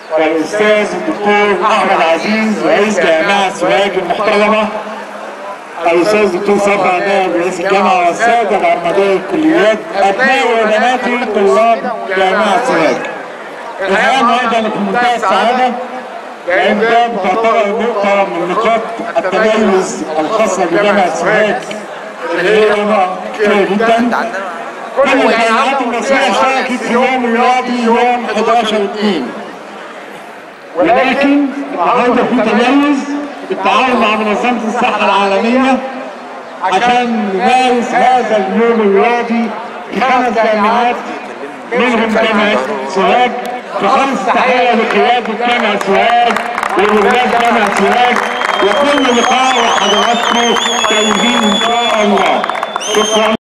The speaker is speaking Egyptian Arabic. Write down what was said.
والاستاذ الدكتور احمد عزيز رئيس جامعه سوهاج المحترمه الاستاذ الدكتور صبري عناب رئيس الجامعه والساده العمداء الكليات ابناء وبنات طلاب جامعه سوهاج الحقيقه النهارده انا في منتهى السعاده لان ده تعتبر نقطه من نقاط التميز الخاصه بجامعه سوهاج اللي هي نقطه كبيره جدا كل الجامعات المصريه اشتركت في يوم رياضي يوم 11 2 ولكن النهارده في تميز بالتعاون مع منظمه الصحه العالميه عشان نمارس هذا اليوم الرياضي في خمس جامعات منهم جامعه سوهاج فخمس تحيه لقياده جامعه سوهاج وولاد جامعه سوهاج وكل لقاء وحضراتكم طيبين ان شاء الله شكرا